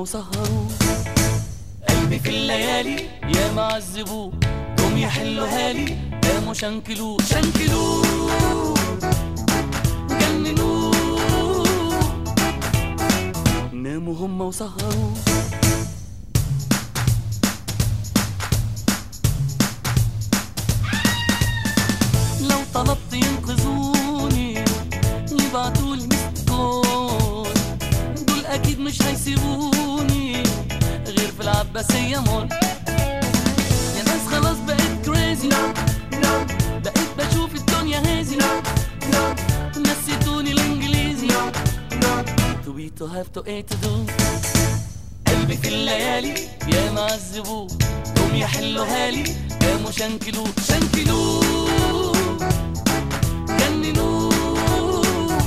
وسهروا قلبي في الليالي يا معذبوه جم يحلوا هالي قاموا شنكلوه شنكلوه جننوه ناموا هم وسهروا لو طلبت ينقذوني يبعتولي مست كول دول اكيد مش هيسيبوني غير في العباسية مول يا ناس خلاص بقيت كريزي بقيت بشوف الدنيا هازي نسيتوني الانجليزي to be to have to a to do قلبي في الليالي يا معذبوه قوم يحلوا هالي قاموا شنكلوه شنكلوه جننوه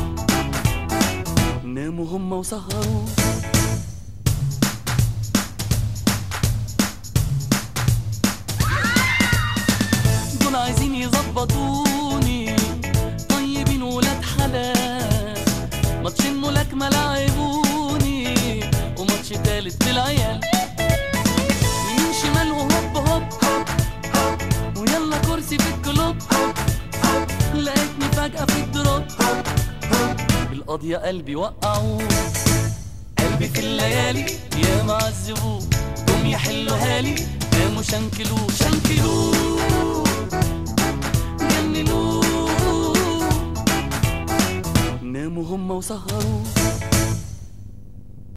ناموا هم وسهروا دول عايزين يظبطوني طيبين ولاد حلال ماتشين ملاكمة لعبوني وماتش تالت بالعيال يمين شمال وهوب هوب ويلا كرسي في الكلوب لقيتني فجأة في الدروب القضية قلبي وقعوه قلبي في الليالي يا معذبوه قوم يحلوا هالي قاموا شنكلوه شنكلوه جننوه ناموا هم وسهروا